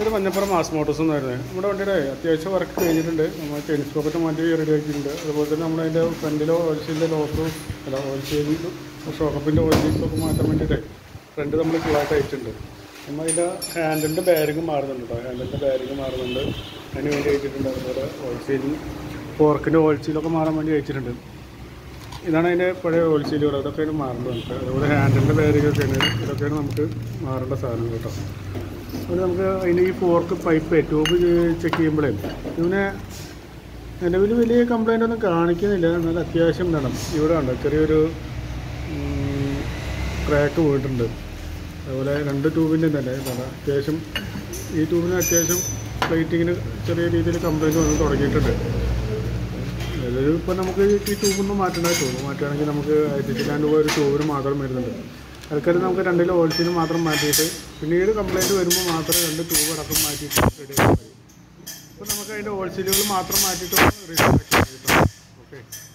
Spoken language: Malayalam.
ഒരു മഞ്ഞപ്പുറം മാസ് മോട്ടോഴ്സ് എന്നായിരുന്നു നമ്മുടെ വണ്ടിയുടെ അത്യാവശ്യം വർക്ക് കഴിഞ്ഞിട്ടുണ്ട് നമ്മൾ ടെനിസ് പോക്കറ്റ് മാറ്റി റെഡി ആക്കിയിട്ടുണ്ട് അതുപോലെ തന്നെ നമ്മുടെ അതിൻ്റെ ഫ്രണ്ടിലോ ഓയിൽസീലിൻ്റെ ലോക്കും അല്ല ഓയിൽസീൽ ഷോക്കപ്പിൻ്റെ ഓയിൽസീലൊക്കെ മാറ്റാൻ വേണ്ടിയിട്ട് ഫ്രണ്ട് നമ്മൾ ക്ലാറ്റ് അയച്ചിട്ടുണ്ട് നമ്മൾ അതിൻ്റെ ഹാൻഡിലിൻ്റെ ബാരിങ് മാറുന്നുണ്ട് കേട്ടോ ഹാൻഡിലിൻ്റെ ബാരിങ് മാറുന്നുണ്ട് അതിന് വേണ്ടി അയച്ചിട്ടുണ്ട് അതുപോലെ ഓയിൽസീൽ ഫോർക്കിൻ്റെ ഓയിൽസീലൊക്കെ മാറാൻ വേണ്ടി അയച്ചിട്ടുണ്ട് ഇതാണ് അതിൻ്റെ പഴയ ഓയിൽ സീലുകൾ അതൊക്കെയാണ് മാറേണ്ടത് നമുക്ക് അതുപോലെ ഹാൻഡിലിൻ്റെ ബാരിങ്ങൊക്കെയാണ് ഇതൊക്കെയാണ് നമുക്ക് മാറേണ്ട സാധനം കേട്ടോ അതുപോലെ നമുക്ക് അതിൻ്റെ ഈ ഫോർക്ക് പൈപ്പ് ട്യൂബ് ചെക്ക് ചെയ്യുമ്പോഴേ ഇതിനെ നിലവിൽ വലിയ കംപ്ലൈൻ്റ് ഒന്നും കാണിക്കുന്നില്ല എന്നാൽ അത്യാവശ്യം വേണം ഇവിടെ ഉണ്ട് ചെറിയൊരു ക്രാക്ക് പോയിട്ടുണ്ട് അതുപോലെ രണ്ട് ട്യൂബിൻ്റെ തന്നെ ഇതാണ് അത്യാവശ്യം ഈ ട്യൂബിന് അത്യാവശ്യം പ്ലേറ്റിങ്ങിന് ചെറിയ രീതിയിൽ കംപ്ലൈൻറ്റ് വന്ന് തുടങ്ങിയിട്ടുണ്ട് അതൊരു ഇപ്പോൾ നമുക്ക് ഈ ട്യൂബൊന്നും മാറ്റേണ്ട ട്യൂബ് മാറ്റുകയാണെങ്കിൽ നമുക്ക് ആയിരത്തി രൂപ ഒരു ട്യൂബിന് മാത്രം വരുന്നുണ്ട് ആൾക്കാർ നമുക്ക് രണ്ടിലെ ഓയിൽസിന് മാത്രം മാറ്റിയിട്ട് പിന്നീട് കംപ്ലൈൻറ്റ് വരുമ്പോൾ മാത്രമേ രണ്ട് ട്യൂബ് അടക്കം മാറ്റിയിട്ട് റെഡി ആക്കാൻ കഴിയും ഇപ്പോൾ നമുക്ക് അതിൻ്റെ ഓയിൽസീലുകൾ മാത്രം മാറ്റിയിട്ട് റീസെറ്റ് ആക്കി കിട്ടും ഓക്കെ